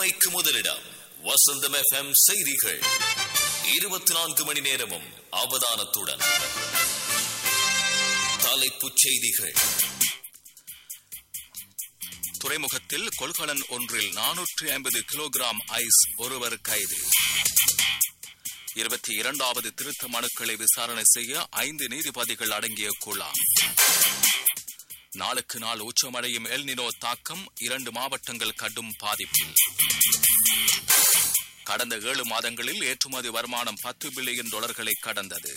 மணிக்கு முதலிடம் வசந்தம் எஃப்எம் செய்திகள் இருபத்தி நான்கு மணி நேரமும் அவதானத்துடன் தலைப்புச் செய்திகள் துறைமுகத்தில் கொள்கலன் ஒன்றில் நானூற்றி ஐம்பது கிலோகிராம் ஐஸ் ஒருவர் கைது இருபத்தி இரண்டாவது திருத்த மனுக்களை விசாரணை செய்ய ஐந்து நீதிபதிகள் அடங்கிய குழாம் நாளுக்கு நாள் உச்சமடையும் எல்னினோ தாக்கம் இரண்டு மாவட்டங்கள் கடும் பாதிப்பில் கடந்த ஏழு மாதங்களில் ஏற்றுமதி வருமானம் பத்து பில்லியன் டாலர்களை கடந்தது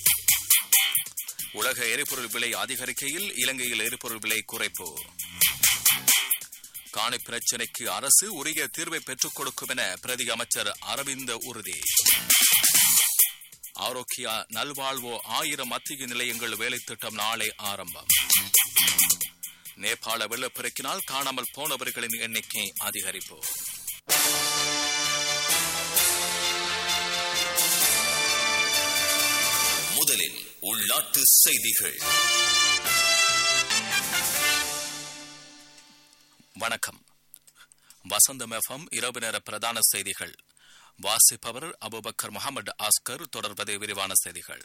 உலக எரிபொருள் விலை அதிகரிக்கையில் இலங்கையில் எரிபொருள் விலை குறைப்பு காணி பிரச்சினைக்கு அரசு உரிய தீர்வை பெற்றுக் கொடுக்கும் என பிரதி அமைச்சர் அரவிந்த உறுதி ஆரோக்கியா நல்வாழ்வோ ஆயிரம் மத்திய நிலையங்கள் வேலை திட்டம் நாளை ஆரம்பம் நேபாள வெள்ளப்பெருக்கினால் காணாமல் போனவர்களின் எண்ணிக்கை அதிகரிப்பு முதலில் உள்நாட்டு செய்திகள் வணக்கம் வசந்தம் எஃப்எம் இரவு நேர பிரதான செய்திகள் வாசிப்பவர் அபுபக்கர் முகமது ஆஸ்கர் தொடர்வது விரிவான செய்திகள்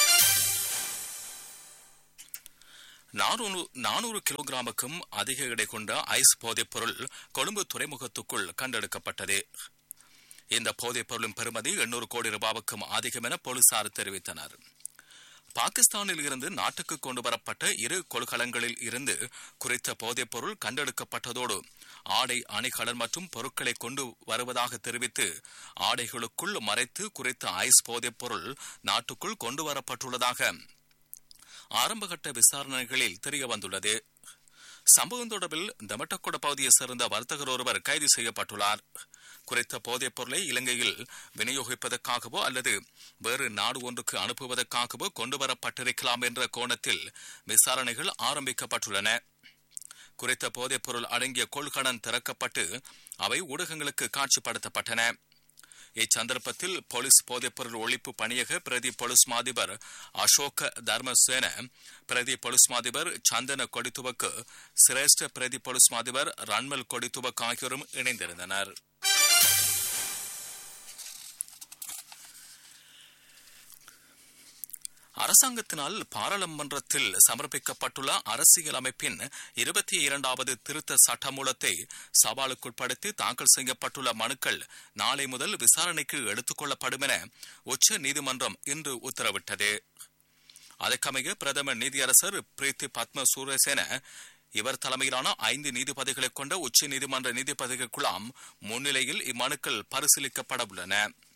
நானூறு நானூறு கிலோகிராமுக்கும் அதிக எடை கொண்ட ஐஸ் போதைப் பொருள் கொழும்பு துறைமுகத்துக்குள் கண்டெடுக்கப்பட்டது இந்த போதைப் பொருளின் பெறுமதி எண்ணூறு கோடி ரூபாவுக்கும் அதிகம் என போலீசார் தெரிவித்தனர் பாகிஸ்தானில் இருந்து நாட்டுக்கு கொண்டு வரப்பட்ட இரு கொள்கலங்களில் இருந்து குறித்த போதைப் பொருள் கண்டெடுக்கப்பட்டதோடு ஆடை அணிகலன் மற்றும் பொருட்களை கொண்டு வருவதாக தெரிவித்து ஆடைகளுக்குள் மறைத்து குறித்த ஐஸ் போதைப் பொருள் நாட்டுக்குள் கொண்டு வரப்பட்டுள்ளதாக ஆரம்பகட்ட விசாரணைகளில் தெரிய வந்துள்ளது சம்பவம் தொடர்பில் தமட்டக்கொட பகுதியைச் சேர்ந்த வர்த்தகர் ஒருவர் கைது செய்யப்பட்டுள்ளார் குறித்த போதைப் பொருளை இலங்கையில் விநியோகிப்பதற்காகவோ அல்லது வேறு நாடு ஒன்றுக்கு அனுப்புவதற்காகவோ கொண்டுவரப்பட்டிருக்கலாம் என்ற கோணத்தில் விசாரணைகள் ஆரம்பிக்கப்பட்டுள்ளன குறித்த போதைப் பொருள் அடங்கிய கொள்கலன் திறக்கப்பட்டு அவை ஊடகங்களுக்கு காட்சிப்படுத்தப்பட்டன இச்சந்தர்ப்பத்தில் போலீஸ் போதைப்பொருள் ஒழிப்பு பணியக பிரதி போலீஸ் மாதிபர் அசோக தர்மசேன பிரதி போலீஸ் மாதிபர் சந்தன கொடித்துவக்கு சிரேஷ்ட பிரதி போலீஸ் மாதிபர் ரன்மல் கொடித்துவக் ஆகியோரும் இணைந்திருந்தனர் அரசாங்கத்தினால் பாராளுமன்றத்தில் சமர்ப்பிக்கப்பட்டுள்ள அரசியல் அமைப்பின் இருபத்தி இரண்டாவது திருத்த சட்டமூலத்தை சவாலுக்குட்படுத்தி தாக்கல் செய்யப்பட்டுள்ள மனுக்கள் நாளை முதல் விசாரணைக்கு எடுத்துக் கொள்ளப்படும் என உச்ச நீதிமன்றம் இன்று உத்தரவிட்டது அதற்கமைய பிரதமர் நீதியரசர் பிரீத்தி பத்ம சூரசேன இவர் தலைமையிலான ஐந்து நீதிபதிகளை கொண்ட உச்ச நீதிமன்ற நீதிபதிகள் குழாம் முன்னிலையில் இம்மனுக்கள் பரிசீலிக்கப்பட உள்ளன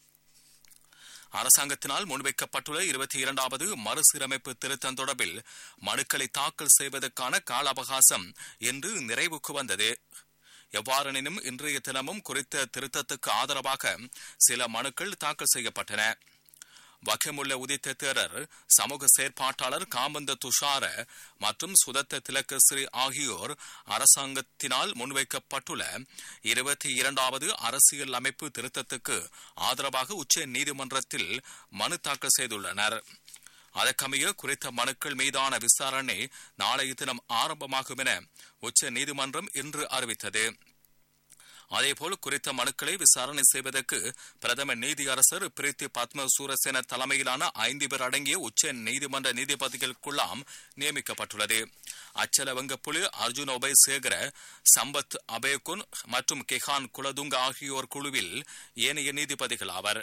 அரசாங்கத்தினால் முன்வைக்கப்பட்டுள்ள இருபத்தி இரண்டாவது மறுசீரமைப்பு திருத்தம் தொடர்பில் மனுக்களை தாக்கல் செய்வதற்கான கால அவகாசம் இன்று நிறைவுக்கு வந்தது எவ்வாறெனினும் இன்றைய தினமும் குறித்த திருத்தத்துக்கு ஆதரவாக சில மனுக்கள் தாக்கல் செய்யப்பட்டன வக்கமுள்ள உதித்த தேரர் சமூக செயற்பாட்டாளர் காமந்த துஷார மற்றும் சுதத்த திலக்கஸ்ரீ ஆகியோர் அரசாங்கத்தினால் முன்வைக்கப்பட்டுள்ள இருபத்தி இரண்டாவது அரசியல் அமைப்பு திருத்தத்துக்கு ஆதரவாக உச்ச நீதிமன்றத்தில் மனு தாக்கல் செய்துள்ளனர் அதற்கமைய குறித்த மனுக்கள் மீதான விசாரணை நாளைய தினம் ஆரம்பமாகும் என உச்ச நீதிமன்றம் இன்று அறிவித்தது அதேபோல் குறித்த மனுக்களை விசாரணை செய்வதற்கு பிரதமர் நீதியரசர் பிரீத்தி பத்ம சூரசேன தலைமையிலான ஐந்து பேர் அடங்கிய உச்ச நீதிமன்ற நீதிபதிகளுக்குள்ளாம் நியமிக்கப்பட்டுள்ளது அச்சல வெங்கப்புலி அர்ஜுன் ஒபய் சேகர சம்பத் அபயகுன் மற்றும் கெஹான் குலதுங்க ஆகியோர் குழுவில் ஏனைய நீதிபதிகள் ஆவர்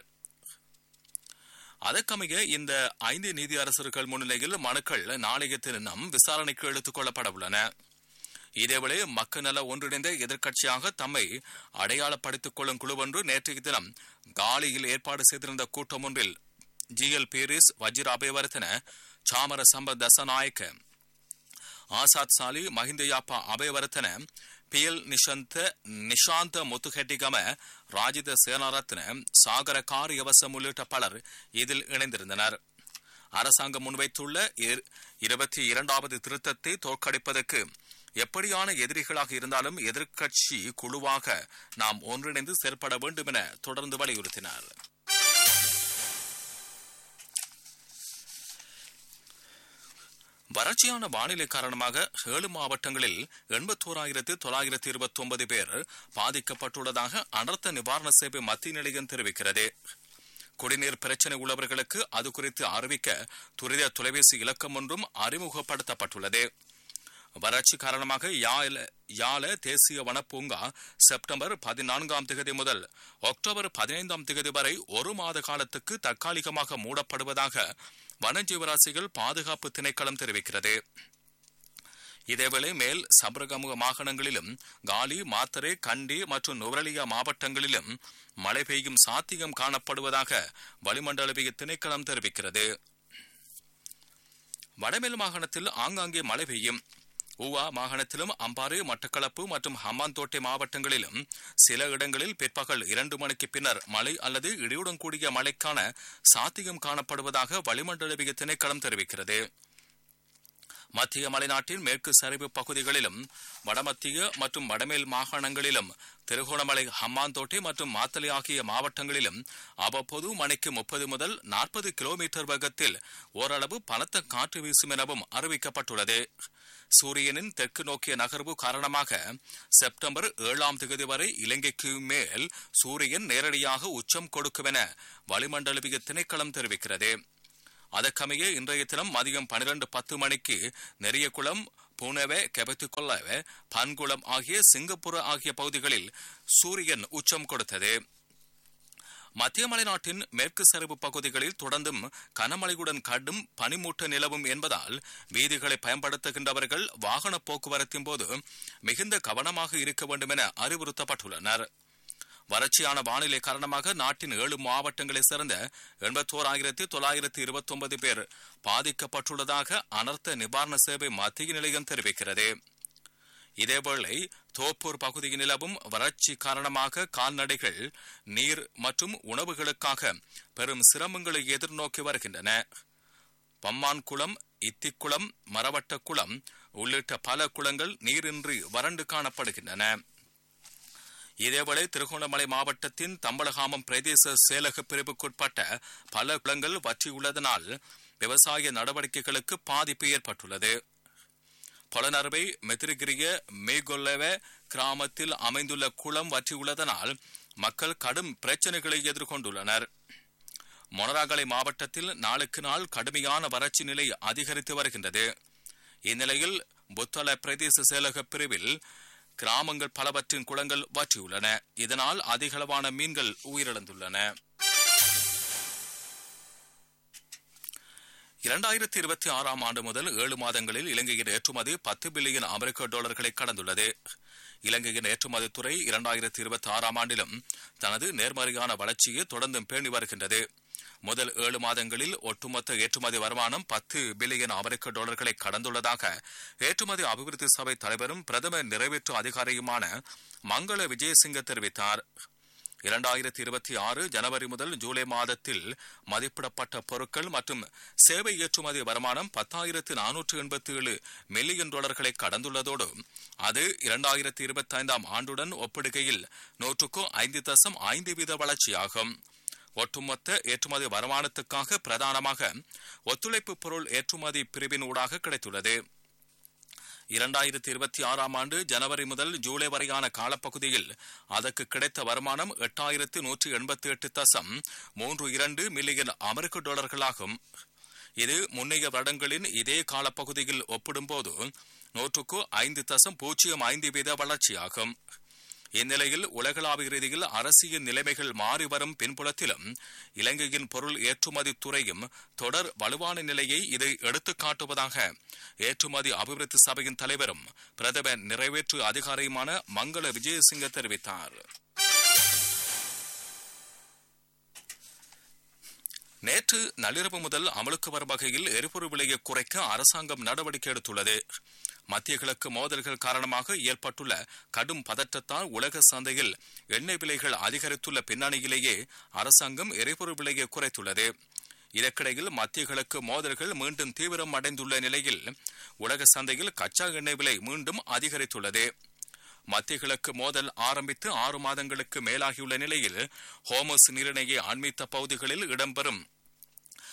அதற்கமைய இந்த ஐந்து நீதியரசர்கள் முன்னிலையில் மனுக்கள் நாளைய தினம் விசாரணைக்கு எடுத்துக் கொள்ளப்பட உள்ளன இதேவேளை மக்கள் நல ஒன்றிணைந்த எதிர்க்கட்சியாக தம்மை அடையாளப்படுத்திக் கொள்ளும் குழு ஒன்று நேற்றைய தினம் காலியில் ஏற்பாடு செய்திருந்த கூட்டம் ஒன்றில் G L Peiris Wajira Abeywardena Chamara Sampath Dasanayake Azath Salley Mahinda Yapa Abeywardena P L Nishantha Nishantha Muthuhettigama Rajitha Senaratne Sagara Kariyawasam உள்ளிட்ட பலர் இதில் இணைந்திருந்தனர் அரசாங்கம் முன்வைத்துள்ள இருபத்தி இரண்டாவது திருத்தத்தை தோற்கடிப்பதற்கு எப்படியான எதிரிகளாக இருந்தாலும் எதிர்க்கட்சி குழுவாக நாம் ஒன்றிணைந்து செயற்பட வேண்டும் என தொடர்ந்து வலியுறுத்தினார் வறட்சியான வானிலை காரணமாக ஏழு மாவட்டங்களில் எண்பத்தோராயிரத்து தொள்ளாயிரத்து இருபத்தி ஒன்பது பேர் பாதிக்கப்பட்டுள்ளதாக அனர்த்த நிவாரண சேவை மத்திய நிலையம் தெரிவிக்கிறது குடிநீர் பிரச்சினை உள்ளவர்களுக்கு அது குறித்து அறிவிக்க துரித தொலைபேசி இலக்கம் ஒன்றும் அறிமுகப்படுத்தப்பட்டுள்ளது வறட்சி காரணமாக யாழ யாழ தேசிய வனப்பூங்கா செப்டம்பர் பதினான்காம் திகதி முதல் அக்டோபர் பதினைந்தாம் திகதி வரை ஒரு மாத காலத்துக்கு தற்காலிகமாக மூடப்படுவதாக வனஜீவராசிகள் பாதுகாப்பு திணைக்களம் தெரிவிக்கிறது இதேவேளை மேல் சபரகமுக மாகாணங்களிலும் காலி மாத்தரே கண்டி மற்றும் நுவரலியா மாவட்டங்களிலும் மழை பெய்யும் சாத்தியம் காணப்படுவதாக வளிமண்டலவிய திணைக்களம் தெரிவிக்கிறது வடமேல் மாகாணத்தில் ஆங்காங்கே மழை பெய்யும் ஊவா மாகாணத்திலும் அம்பாறு மட்டக்களப்பு மற்றும் ஹம்மாந்தோட்டை மாவட்டங்களிலும் சில இடங்களில் பிற்பகல் இரண்டு மணிக்கு பின்னர் மழை அல்லது இடியுடன் கூடிய மழைக்கான சாத்தியம் காணப்படுவதாக வளிமண்டலவிய திணைக்களம் தெரிவிக்கிறது மத்திய மலைநாட்டின் மேற்கு சரிவு பகுதிகளிலும் வடமத்திய மற்றும் வடமேல் மாகாணங்களிலும் திருகோணமலை ஹம்மாந்தோட்டை மற்றும் மாத்தலை ஆகிய மாவட்டங்களிலும் அவ்வப்போது மணிக்கு முப்பது முதல் நாற்பது கிலோமீட்டர் வேகத்தில் ஓரளவு பலத்த காற்று வீசும் எனவும் அறிவிக்கப்பட்டுள்ளது சூரியனின் தெற்கு நோக்கிய நகர்வு காரணமாக செப்டம்பர் ஏழாம் தேதி வரை இலங்கைக்கு மேல் சூரியன் நேரடியாக உச்சம் கொடுக்கும் என வளிமண்டலவிய திணைக்களம் தெரிவிக்கிறது அதற்கமைய இன்றைய தினம் மதியம் பனிரெண்டு பத்து மணிக்கு நெறியகுளம் பூனவே கெபத்துக்கொள்ளவே பன்குளம் ஆகிய சிங்கப்பூர் ஆகிய பகுதிகளில் சூரியன் உச்சம் கொடுத்தது மத்திய மலைநாட்டின் மேற்கு சரிவு பகுதிகளில் தொடர்ந்தும் கனமழையுடன் கடும் பனிமூட்ட நிலவும் என்பதால் வீதிகளை பயன்படுத்துகின்றவர்கள் வாகன போக்குவரத்தின் போது மிகுந்த கவனமாக இருக்க வேண்டும் என அறிவுறுத்தப்பட்டுள்ளனர் வறட்சியான வானிலை காரணமாக நாட்டின் ஏழு மாவட்டங்களைச் சேர்ந்த எண்பத்தோராயிரத்தி தொள்ளாயிரத்தி இருபத்தி ஒன்பது பேர் பாதிக்கப்பட்டுள்ளதாக அனர்த்த நிவாரண சேவை மத்திய நிலையம் தெரிவிக்கிறது இதேவேளை தோப்பூர் பகுதியில் நிலவும் வறட்சி காரணமாக கால்நடைகள் நீர் மற்றும் உணவுகளுக்காக பெரும் சிரமங்களை எதிர்நோக்கி வருகின்றன பம்மான்குளம் இத்திக்குளம் மரவட்டக்குளம் உள்ளிட்ட பல குளங்கள் நீரின்றி வறண்டு காணப்படுகின்றன இதேவேளை திருகோணமலை மாவட்டத்தின் தம்பலகாமம் பிரதேச செயலக பிரிவுக்குட்பட்ட பல குளங்கள் வற்றியுள்ளதனால் விவசாய நடவடிக்கைகளுக்கு பாதிப்பு ஏற்பட்டுள்ளது பொலனறுவை மெத்திரிகிரிய மேகொல்லவ கிராமத்தில் அமைந்துள்ள குளம் வற்றியுள்ளதனால் மக்கள் கடும் பிரச்சனைகளை எதிர்கொண்டுள்ளனர் மொனராகலை மாவட்டத்தில் நாளுக்கு நாள் கடுமையான வறட்சி நிலை அதிகரித்து வருகின்றது இந்நிலையில் புத்தள பிரதேச செயலக பிரிவில் கிராமங்கள் பலவற்றின் குளங்கள் வற்றியுள்ளன இதனால் அதிகளவான மீன்கள் உயிரிழந்துள்ளன இரண்டாயிரத்தி இருபத்தி ஆறாம் ஆண்டு முதல் ஏழு மாதங்களில் இலங்கையின் ஏற்றுமதி பத்து பில்லியன் அமெரிக்க டாலர்களை கடந்துள்ளது இலங்கையின் ஏற்றுமதி துறை இரண்டாயிரத்தி இருபத்தி ஆறாம் ஆண்டிலும் தனது நேர்மறையான வளர்ச்சியை தொடர்ந்து பேணி வருகின்றது முதல் ஏழு மாதங்களில் ஒட்டுமொத்த ஏற்றுமதி வருமானம் பத்து பில்லியன் அமெரிக்க டாலர்களை கடந்துள்ளதாக ஏற்றுமதி அபிவிருத்தி சபை தலைவரும் பிரதமர் நிறைவேற்று அதிகாரியுமான மங்கள விஜயசிங்க தெரிவித்தார் இரண்டாயிரத்தி இருபத்தி ஆறு ஜனவரி முதல் ஜூலை மாதத்தில் மதிப்பிடப்பட்ட பொருட்கள் மற்றும் சேவை ஏற்றுமதி வருமானம் பத்தாயிரத்து நானூற்று எண்பத்தி ஏழு மில்லியன் டாலர்களை கடந்துள்ளதோடு அது இரண்டாயிரத்தி இருபத்தி ஐந்தாம் ஆண்டுடன் ஒப்பிடுகையில் நூற்றுக்கு ஐந்து தசம் ஐந்து வீத வளர்ச்சியாகும் ஒட்டுமொத்த ஏற்றுமதி வருமானத்துக்காக பிரதானமாக ஒத்துழைப்பு பொருள் ஏற்றுமதி பிரிவின் ஊடாக கிடைத்துள்ளது இரண்டாயிரத்தி இருபத்தி ஆறாம் ஆண்டு ஜனவரி முதல் ஜூலை வரையான காலப்பகுதியில் அதற்கு கிடைத்த வருமானம் எட்டாயிரத்து நூற்றி எண்பத்தி எட்டு தசம் மூன்று இரண்டு மில்லியன் அமெரிக்க டாலர்களாகும் இது முன்னைய வருடங்களின் இதே காலப்பகுதியில் ஒப்பிடும்போது நூற்றுக்கு ஐந்து தசம் பூஜ்ஜியம் ஐந்து வீத வளர்ச்சியாகும் இந்நிலையில் உலகளாவிய ரீதியில் அரசியல் நிலைமைகள் மாறி வரும் பின்புலத்திலும் இலங்கையின் பொருள் ஏற்றுமதி துறையும் தொடர் வலுவான நிலையை இதை எடுத்துக் காட்டுவதாக ஏற்றுமதி அபிவிருத்தி சபையின் தலைவரும் பிரதம நிறைவேற்று அதிகாரியுமான மங்கள விஜயசிங்க தெரிவித்தார் நேற்று நள்ளிரவு முதல் அமலுக்கு வரும் வகையில் எரிபொருள் விலையை குறைக்க அரசாங்கம் நடவடிக்கை எடுத்துள்ளது மத்திய கிழக்கு மோதல்கள் காரணமாக ஏற்பட்டுள்ள கடும் பதற்றத்தால் உலக சந்தையில் எண்ணெய் விலைகள் அதிகரித்துள்ள பின்னணியிலேயே அரசாங்கம் எரிபொருள் விலையை குறைத்துள்ளது இதற்கிடையில் மத்திய கிழக்கு மோதல்கள் மீண்டும் தீவிரம் அடைந்துள்ள நிலையில் உலக சந்தையில் கச்சா எண்ணெய் விலை மீண்டும் அதிகரித்துள்ளது மத்திய கிழக்கு மோதல் ஆரம்பித்து ஆறு மாதங்களுக்கு மேலாகியுள்ள நிலையில் ஹோமஸ் நீரிணையை அண்மித்த பகுதிகளில் இடம்பெறும்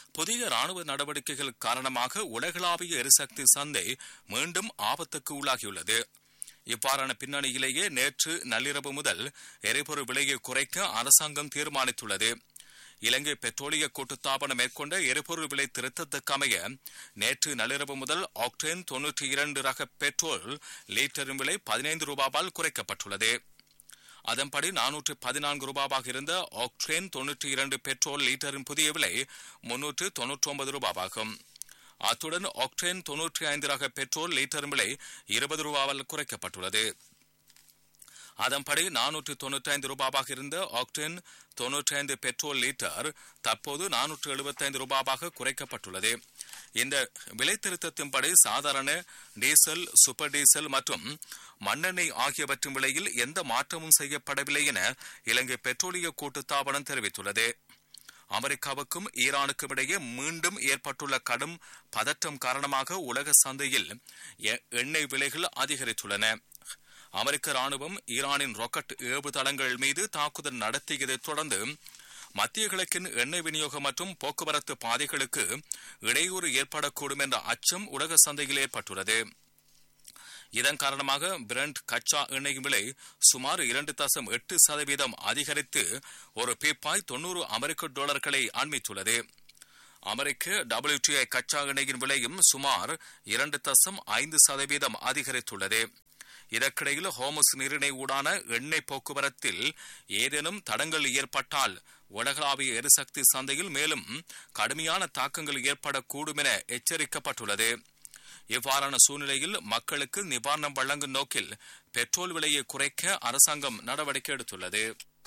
புதிய ராணுவ நடவடிக்கைகள் காரணமாக உலகளாவிய எரிசக்தி சந்தை மீண்டும் ஆபத்துக்கு உள்ளாகியுள்ளது இவ்வாறான பின்னணியிலேயே நேற்று நள்ளிரவு முதல் எரிபொருள் விலையை குறைக்க அரசாங்கம் தீர்மானித்துள்ளது இலங்கை பெட்ரோலிய கூட்டுத்தாபனம் மேற்கொண்ட எரிபொருள் விலை திருத்தத்துக்கு அமைய நேற்று நள்ளிரவு முதல் ஆக்டேன் தொன்னூற்றி இரண்டு ரக பெட்ரோல் லீட்டரின் விலை பதினைந்து ரூபாவால் குறைக்கப்பட்டுள்ளது அதன்படி நானூற்று பதினான்கு ரூபாவாக இருந்த ஆக்டேன் தொன்னூற்றி இரண்டு பெட்ரோல் லீட்டரின் புதிய விலை முன்னூற்று தொன்னூற்றி ஒன்பது ரூபாவாகும் அத்துடன் ஆக்டேன் தொன்னூற்றி ஐந்து ரக பெட்ரோல் லீட்டரின் விலை இருபது ரூபாவால் குறைக்கப்பட்டுள்ளது அதன்படி நானூற்று தொன்னூற்றி ஐந்து ரூபாவாக இருந்த ஆக்டேன் தொன்னூற்றி ஐந்து பெட்ரோல் லீட்டர் தற்போது நானூற்று எழுபத்தைந்து ரூபாவாக குறைக்கப்பட்டுள்ளது இந்த விலை திருத்தத்தின்படி சாதாரண டீசல் சூப்பர் டீசல் மற்றும் மண்ணெண்ணெய் ஆகியவற்றின் விலையில் எந்த மாற்றமும் செய்யப்படவில்லை என இலங்கை பெட்ரோலிய கூட்டுத்தாபனம் தெரிவித்துள்ளது அமெரிக்காவுக்கும் ஈரானுக்கும் இடையே மீண்டும் ஏற்பட்டுள்ள கடும் பதற்றம் காரணமாக உலக சந்தையில் எண்ணெய் விலைகள் அதிகரித்துள்ளன அமெரிக்க ராணுவம் ஈரானின் ராக்கெட் ஏவுதளங்கள் மீது தாக்குதல் நடத்தியதைத் தொடர்ந்து மத்திய கிழக்கின் எண்ணெய் விநியோகம் மற்றும் போக்குவரத்து பாதைகளுக்கு இடையூறு ஏற்படக்கூடும் என்ற அச்சம் உலக சந்தையில் ஏற்பட்டுள்ளது இதன் காரணமாக பிரண்ட் கச்சா எண்ணெய் விலை சுமார் இரண்டு தசம் எட்டு சதவீதம் அதிகரித்து ஒரு பீப்பாய் தொன்னூறு அமெரிக்க டாலர்களை அண்மித்துள்ளது அமெரிக்க டபிள்யூடிஐ கச்சா எண்ணெயின் விலையும் சுமார் இரண்டு தசம் ஐந்து சதவீதம் அதிகரித்துள்ளது இதற்கிடையில் ஹோமஸ் நீரிணை ஊடான எண்ணெய் போக்குவரத்தில் ஏதேனும் தடங்கள் ஏற்பட்டால் உலகளாவிய எரிசக்தி சந்தையில் மேலும் கடுமையான தாக்கங்கள் ஏற்படக்கூடும் என எச்சரிக்கப்பட்டுள்ளது இவ்வாறான சூழ்நிலையில் மக்களுக்கு நிவாரணம் வழங்கும் நோக்கில் பெட்ரோல் விலையை குறைக்க அரசாங்கம் நடவடிக்கை எடுத்துள்ளது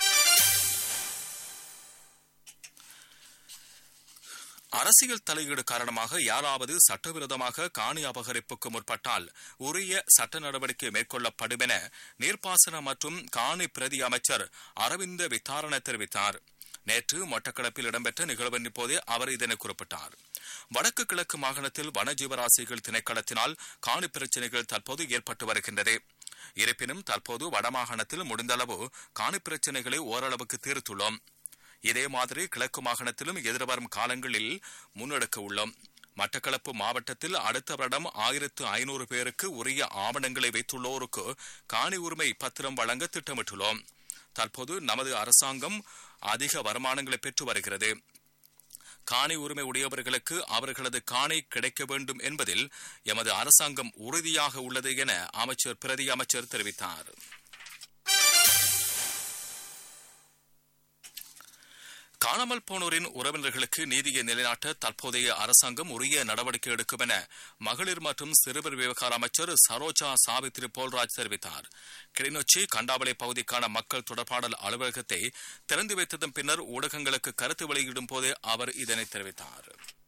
அரசியல் தலையீடு காரணமாக யாராவது சட்டவிரோதமாக காணி அபகரிப்புக்கு முற்பட்டால் உரிய சட்ட நடவடிக்கை மேற்கொள்ளப்படும் என நீர்ப்பாசன மற்றும் காணி பிரதி அமைச்சர் அரவிந்த வித்தாரண தெரிவித்தார் நேற்று மொட்டக்களப்பில் இடம்பெற்ற நிகழ்வின் போதே அவர் இதனை குறிப்பிட்டார் வடக்கு கிழக்கு மாகாணத்தில் வனஜீவராசிகள் திணைக்களத்தினால் காணி பிரச்சினைகள் தற்போது ஏற்பட்டு வருகின்றது இருப்பினும் தற்போது வடமாகாணத்தில் முடிந்தளவு காணி பிரச்சினைகளை ஓரளவுக்கு தீர்த்துள்ளோம் இதே மாதிரி கிழக்கு மாகாணத்திலும் எதிர்வரும் காலங்களில் முன்னெடுக்க உள்ளோம் மட்டக்களப்பு மாவட்டத்தில் அடுத்த வருடம் ஆயிரத்து ஐநூறு பேருக்கு உரிய ஆவணங்களை வைத்துள்ளோருக்கு காணி உரிமை பத்திரம் வழங்க திட்டமிட்டுள்ளோம் தற்போது நமது அரசாங்கம் அதிக வருமானங்களை பெற்று வருகிறது காணி உரிமை உடையவர்களுக்கு அவர்களது காணி கிடைக்க வேண்டும் என்பதில் எமது அரசாங்கம் உறுதியாக உள்ளது என அமைச்சர் பிரதி அமைச்சர் தெரிவித்தார் காணாமல் போனோரின் உறவினர்களுக்கு நீதியை நிலைநாட்ட தற்போதைய அரசாங்கம் உரிய நடவடிக்கை எடுக்கும் என மகளிர் மற்றும் சிறுவர் விவகார அமைச்சர் சரோஜா சாவித்ரி போல்ராஜ் தெரிவித்தார் கிளிநொச்சி கண்டாவளை பகுதிக்கான மக்கள் தொடர்பாடல் அலுவலகத்தை திறந்து வைத்ததன் பின்னர் ஊடகங்களுக்கு கருத்து வெளியிடும் போதே அவர் இதனை தெரிவித்தார்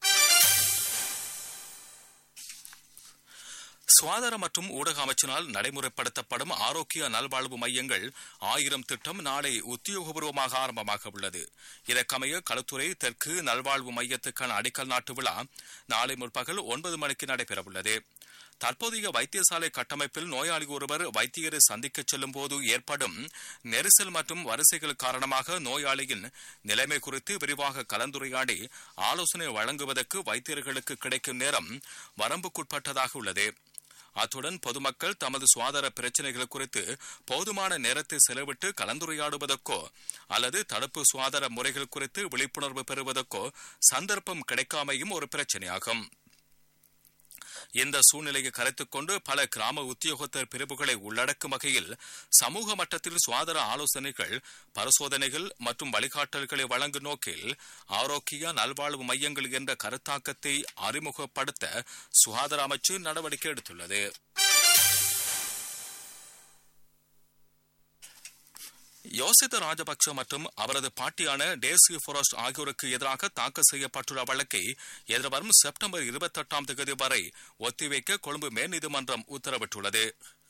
சுகாதார மற்றும் ஊடக அமைச்சினால் நடைமுறைப்படுத்தப்படும் ஆரோக்கிய நல்வாழ்வு மையங்கள் ஆயிரம் திட்டம் நாளை உத்தியோகபூர்வமாக ஆரம்பமாக உள்ளது இதற்கமைய களுத்துறை தெற்கு நல்வாழ்வு மையத்துக்கான அடிக்கல் நாட்டு விழா நாளை முற்பகல் ஒன்பது மணிக்கு நடைபெறவுள்ளது தற்போதைய வைத்தியசாலை கட்டமைப்பில் நோயாளி ஒருவர் வைத்தியரை சந்திக்க செல்லும் போது ஏற்படும் நெரிசல் மற்றும் வரிசைகள் காரணமாக நோயாளியின் நிலைமை குறித்து விரிவாக கலந்துரையாடி ஆலோசனை வழங்குவதற்கு வைத்தியர்களுக்கு கிடைக்கும் நேரம் வரம்புக்குட்பட்டதாக உள்ளது அத்துடன் பொதுமக்கள் தமது சுகாதார பிரச்சினைகள் குறித்து போதுமான நேரத்தை செலவிட்டு கலந்துரையாடுவதற்கோ அல்லது தடுப்பு சுகாதார முறைகள் குறித்து விழிப்புணர்வு பெறுவதற்கோ சந்தர்ப்பம் கிடைக்காமையும் ஒரு பிரச்சனையாகும் இந்த சூழ்நிலையை கருத்துக் கொண்டு பல கிராம உத்தியோகத்தர் பிரிவுகளை உள்ளடக்கும் வகையில் சமூக மட்டத்தில் சுகாதார ஆலோசனைகள் பரிசோதனைகள் மற்றும் வழிகாட்டல்களை வழங்கும் நோக்கில் ஆரோக்கிய நல்வாழ்வு மையங்கள் என்ற கருத்தாக்கத்தை அறிமுகப்படுத்த சுகாதார அமைச்சு நடவடிக்கை எடுத்துள்ளது யோசித்த ராஜபக்ச மற்றும் அவரது பாட்டியான டேசி ஃபொரஸ்ட் ஆகியோருக்கு எதிராக தாக்கல் செய்யப்பட்டுள்ள வழக்கை எதிர்வரும் செப்டம்பர் இருபத்தெட்டாம் தேதி வரை ஒத்திவைக்க கொழும்பு மேல்நீதிமன்றம் உத்தரவிட்டுள்ளது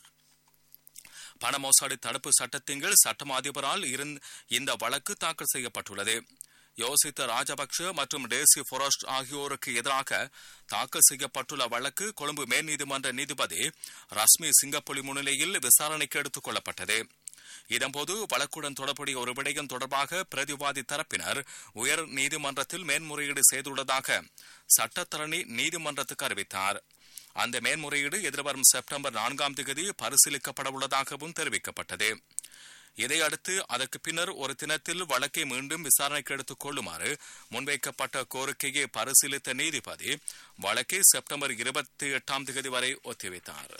பண மோசடி தடுப்பு சட்டத்தின் கீழ் சட்டம் அதிபரால் இந்த வழக்கு தாக்கல் செய்யப்பட்டுள்ளது யோசித்த ராஜபக்ஷ மற்றும் டேசி ஃபொரஸ்ட் ஆகியோருக்கு எதிராக தாக்கல் செய்யப்பட்டுள்ள வழக்கு கொழும்பு மேல்நீதிமன்ற நீதிபதி ரஷ்மி சிங்கப்பொலி முன்னிலையில் விசாரணைக்கு எடுத்துக் கொள்ளப்பட்டது இதன்போது வழக்குடன் தொடர்புடைய ஒரு விடயம் தொடர்பாக பிரதிவாதி தரப்பினர் உயர் நீதிமன்றத்தில் மேன்முறையீடு செய்துள்ளதாக சட்டத்தரணி நீதிமன்றத்துக்கு அறிவித்தார் அந்த மேன்முறையீடு எதிர்வரும் செப்டம்பர் நான்காம் தேதி பரிசீலிக்கப்பட உள்ளதாகவும் தெரிவிக்கப்பட்டது இதையடுத்து அதற்கு பின்னர் ஒரு தினத்தில் வழக்கை மீண்டும் விசாரணைக்கு எடுத்துக் கொள்ளுமாறு முன்வைக்கப்பட்ட கோரிக்கையை பரிசீலித்த நீதிபதி வழக்கை செப்டம்பர் இருபத்தி எட்டாம் தேதி வரை ஒத்திவைத்தார்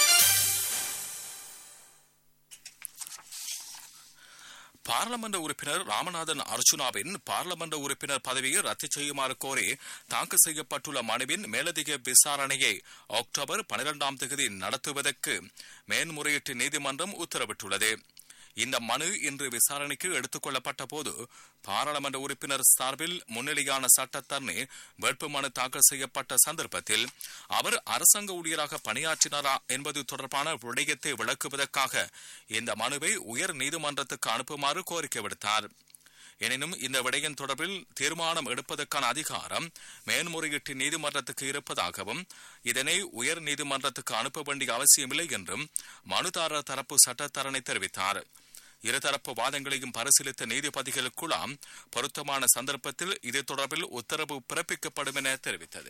பாராளுமன்ற உறுப்பினர் ராமநாதன் அர்ஜுனாவின் பாராளுமன்ற உறுப்பினர் பதவியை ரத்து செய்யுமாறு கோரி தாக்கல் செய்யப்பட்டுள்ள மனுவின் மேலதிக விசாரணையை அக்டோபர் பனிரெண்டாம் தேதி நடத்துவதற்கு மேன்முறையீட்டு நீதிமன்றம் உத்தரவிட்டுள்ளது இந்த மனு இன்று விசாரணைக்கு எடுத்துக் கொள்ளப்பட்ட போது பாராளுமன்ற உறுப்பினர் சார்பில் முன்னிலையான சட்டத்தரணி வேட்புமனு தாக்கல் செய்யப்பட்ட சந்தர்ப்பத்தில் அவர் அரசாங்க ஊழியராக பணியாற்றினாரா என்பது தொடர்பான விடயத்தை விளக்குவதற்காக இந்த மனுவை உயர் நீதிமன்றத்துக்கு அனுப்புமாறு கோரிக்கை விடுத்தார் எனினும் இந்த விடயம் தொடர்பில் தீர்மானம் எடுப்பதற்கான அதிகாரம் மேன்முறையீட்டு நீதிமன்றத்துக்கு இருப்பதாகவும் இதனை உயர் நீதிமன்றத்துக்கு அனுப்ப வேண்டிய அவசியமில்லை என்றும் மனுதாரர் தரப்பு சட்டத்தரணி தெரிவித்தார் இருதரப்பு வாதங்களையும் பரிசீலித்த நீதிபதிகள் குழாம் பொருத்தமான சந்தர்ப்பத்தில் இது தொடர்பில் உத்தரவு பிறப்பிக்கப்படும் என தெரிவித்தது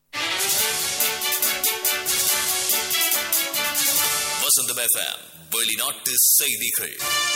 வசந்தம் எஃப்எம் வெளிநாட்டு செய்திகள்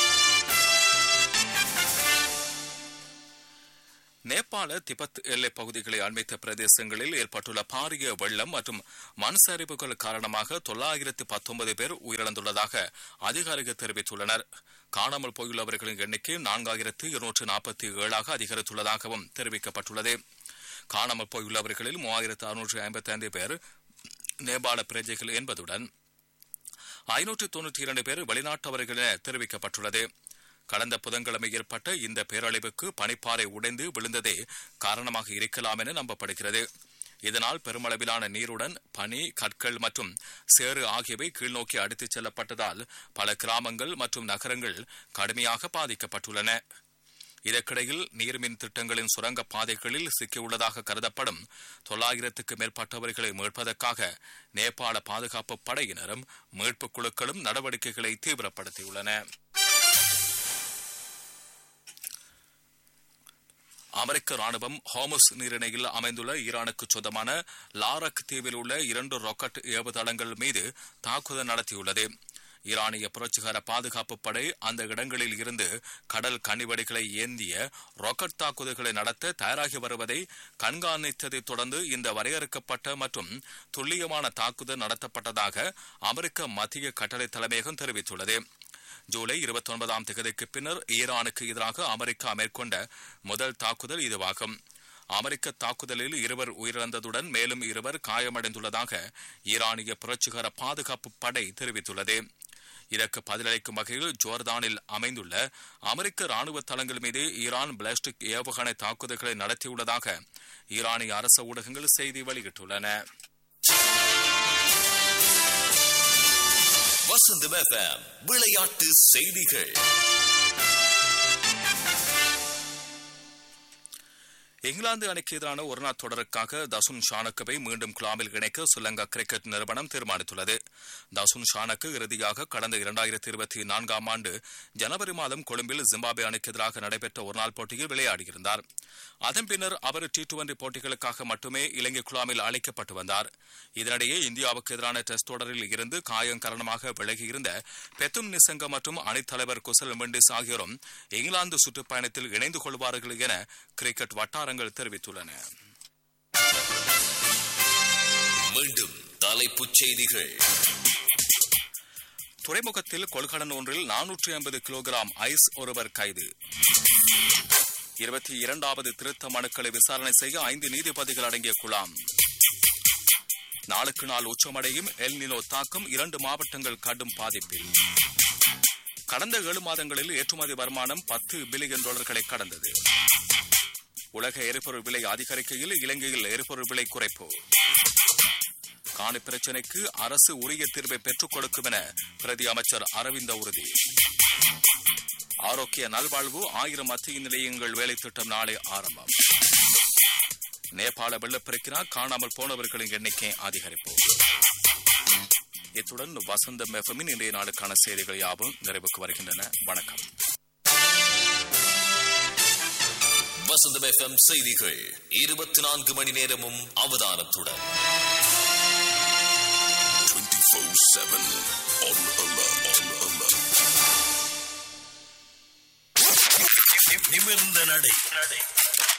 நேபாள திபெத் எல்லைப் பகுதிகளை அண்மித்த பிரதேசங்களில் ஏற்பட்டுள்ள பாரிய வெள்ளம் மற்றும் மண் சரிவுகள் காரணமாக தொள்ளாயிரத்து பத்தொன்பது பேர் உயிரிழந்துள்ளதாக அதிகாரிகள் தெரிவித்துள்ளனர் காணாமல் போயுள்ளவர்களின் எண்ணிக்கை நான்காயிரத்து இருநூற்று நாற்பத்தி ஏழாக அதிகரித்துள்ளதாகவும் தெரிவிக்கப்பட்டுள்ளது காணாமல் போயுள்ளவர்களில் மூவாயிரத்து அறுநூற்று ஐம்பத்தி ஐந்து பேர் நேபாள பிரஜைகள் என்பதுடன் ஐநூற்று தொன்னூற்றி இரண்டு பேர் வெளிநாட்டவர்கள் என தெரிவிக்கப்பட்டுள்ளது கடந்த புதன்கிழமை ஏற்பட்ட இந்த பேரழிவுக்கு பனிப்பாறை உடைந்து விழுந்ததே காரணமாக இருக்கலாம் என நம்பப்படுகிறது இதனால் பெருமளவிலான நீருடன் பனி கற்கள் மற்றும் சேறு ஆகியவை கீழ்நோக்கி அடித்துச் செல்லப்பட்டதால் பல கிராமங்கள் மற்றும் நகரங்கள் கடுமையாக பாதிக்கப்பட்டுள்ளன இதற்கிடையில் நீர்மின் திட்டங்களின் சுரங்க பாதைகளில் சிக்கியுள்ளதாக கருதப்படும் தொள்ளாயிரத்துக்கு மேற்பட்டவர்களை மீட்பதற்காக நேபாள பாதுகாப்பு படையினரும் மீட்புக் குழுக்களும் நடவடிக்கைகளை தீவிரப்படுத்தியுள்ளன அமெரிக்க ராணுவம் ஹோமஸ் நீரிணையில் அமைந்துள்ள ஈரானுக்கு சொந்தமான லாரக் தீவில் உள்ள இரண்டு ராக்கெட் ஏவுதளங்கள் மீது தாக்குதல் நடத்தியுள்ளது ஈரானிய புரட்சிகர பாதுகாப்பு படை அந்த இடங்களில் இருந்து கடல் கனிவெடிகளை ஏந்திய ராக்கெட் தாக்குதல்களை நடத்த தயாராகி வருவதை கண்காணித்ததைத் தொடர்ந்து இந்த வரையறுக்கப்பட்ட மற்றும் துல்லியமான தாக்குதல் நடத்தப்பட்டதாக அமெரிக்க மத்திய கட்டளை தலைமையகம் தெரிவித்துள்ளது ஜூலை இருபத்தி ஒன்பதாம் தேதிக்கு பின்னர் ஈரானுக்கு எதிராக அமெரிக்கா மேற்கொண்ட முதல் தாக்குதல் இதுவாகும் அமெரிக்க தாக்குதலில் இருவர் உயிரிழந்ததுடன் மேலும் இருவர் காயமடைந்துள்ளதாக ஈரானிய புரட்சிகர பாதுகாப்பு படை தெரிவித்துள்ளது இதற்கு பதிலளிக்கும் வகையில் ஜோர்தானில் அமைந்துள்ள அமெரிக்க ராணுவ தளங்கள் மீது ஈரான் பிளாஸ்டிக் ஏவுகணை தாக்குதல்களை நடத்தியுள்ளதாக ஈரானிய அரசு ஊடகங்கள் செய்தி வெளியிட்டுள்ளன வசந்தம் எஃப்எம் விளையாட்டு செய்திகள் இங்கிலாந்து அணிக்கு எதிரான ஒருநாள் தொடருக்காக தசுன் ஷானக்குவை மீண்டும் குழாமில் இணைக்க ஸ்ரீலங்கா கிரிக்கெட் நிறுவனம் தீர்மானித்துள்ளது தசுன் ஷானக்கு இறுதியாக கடந்த இரண்டாயிரத்தி இருபத்தி நான்காம் ஆண்டு ஜனவரி மாதம் கொழும்பில் ஜிம்பாபே அணிக்கு எதிராக நடைபெற்ற ஒருநாள் போட்டியில் விளையாடியிருந்தார் அதன் பின்னர் அவர் டி டுவெண்டி போட்டிகளுக்காக மட்டுமே இலங்கை குழாமில் அழைக்கப்பட்டு வந்தார் இதனிடையே இந்தியாவுக்கு எதிரான டெஸ்ட் தொடரில் இருந்து காயம் காரணமாக விலகியிருந்த பெத்தும் நிசங்க மற்றும் அணித்தலைவர் குசல் மெண்டிஸ் ஆகியோரும் இங்கிலாந்து சுற்றுப்பயணத்தில் இணைந்து கொள்வார்கள் என கிரிக்கெட் வட்டாரங்கள் தெரிவித்துள்ளன மீண்டும் தலைப்புச் செய்திகள் துறைமுகத்தில் கொள்கலன் ஒன்றில் நானூற்றி ஐம்பது கிலோகிராம் ஐஸ் ஒருவர் கைது இருபத்தி இரண்டாவது திருத்த மனுக்களை விசாரணை செய்ய ஐந்து நீதிபதிகள் அடங்கிய குழாம் நாளுக்கு நாள் உச்சமடையும் எல் நிலோ தாக்கம் இரண்டு மாவட்டங்கள் கடும் பாதிப்பில் கடந்த ஏழு மாதங்களில் ஏற்றுமதி வருமானம் பத்து பில்லியன் டாலர்களை கடந்தது உலக எரிபொருள் விலை அதிகரிக்கையில் இலங்கையில் எரிபொருள் விலை குறைப்பு காணி பிரச்சினைக்கு அரசு உரிய தீர்வை பெற்றுக் கொடுக்கும் என பிரதி அமைச்சர் அரவிந்த உறுதி ஆரோக்கிய நல்வாழ்வு ஆயிரம் மத்திய நிலையங்கள் வேலை திட்டம் நாளை ஆரம்பம் நேபாள வெள்ளப்பெருக்கினால் காணாமல் போனவர்களின் எண்ணிக்கை அதிகரிப்பு இத்துடன் வசந்தம் எஃப்எம்மின் இன்றைய நாளுக்கான செய்திகள் யாவும் நிறைவுக்கு வருகின்றன வணக்கம் வசந்தம் எஃப்எம் செய்திகள் இருபத்தி நான்கு மணி நேரமும் அவதானத்துடன் 24-7 on alert. On alert. நிமிர்ந்த நடை